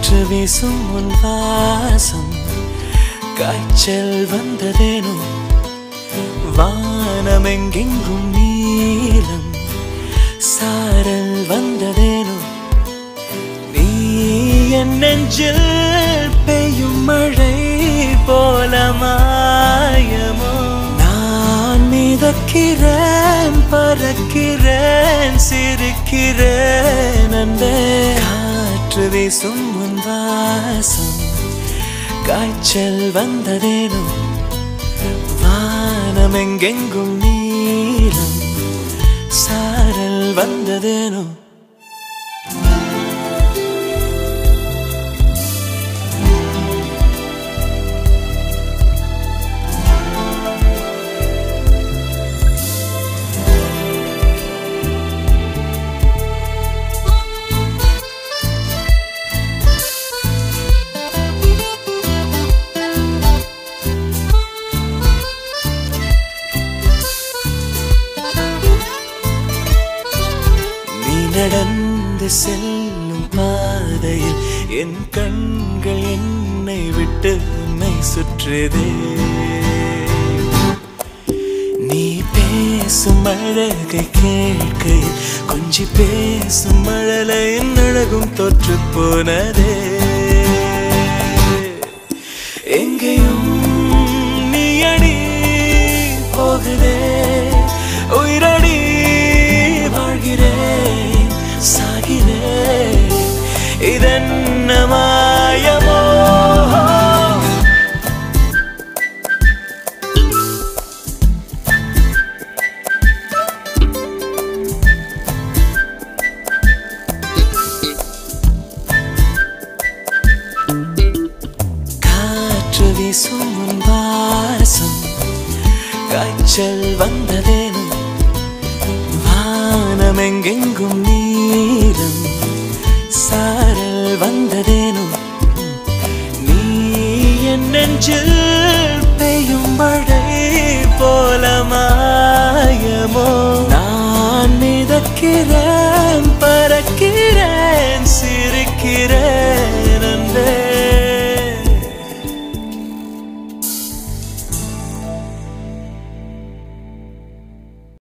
காற்று வீசும் உன் வாசம் காய்ச்சல் வந்ததேனோ வானமெங்கெங்கும் நீலம் சாரல் வந்ததேனோ நீ என் நெஞ்சில் பெய்யும் மழை போல மாயமோ நான் மிதக்கிறேன் பறக்கிறேன் சிரிக்கிறேன் அன்பே காற்று வீசும் உன் வாசம் காய்ச்சல் வந்ததேனோ வானமெங்கெங்கும் நீலம் சாரல் வந்ததேனோ நீ நடந்து செல்லும் பாதையில் என் கண்கள் என்னை விட்டு உன்னை சுற்றுதே நீ பேசும் அழகை கேட்கையில் கொஞ்சி பேசும் மழலையின் அழகும் தொற்று போனதே எங்கேயும் நீ அடி போகுதே உயிரடி வாழ்கிறேன் சாகிறேன் இதென்ன மாயமோ காற்று வீசும் உன் வாசம் காய்ச்சல் வந்ததேனும் வானமெங்கெங்கும் நீலம் சாரல் வந்ததேனும் நீ என் நெஞ்சில் பெய்யும் மழை போல மாயமோ நான் மிதக்கிறேன்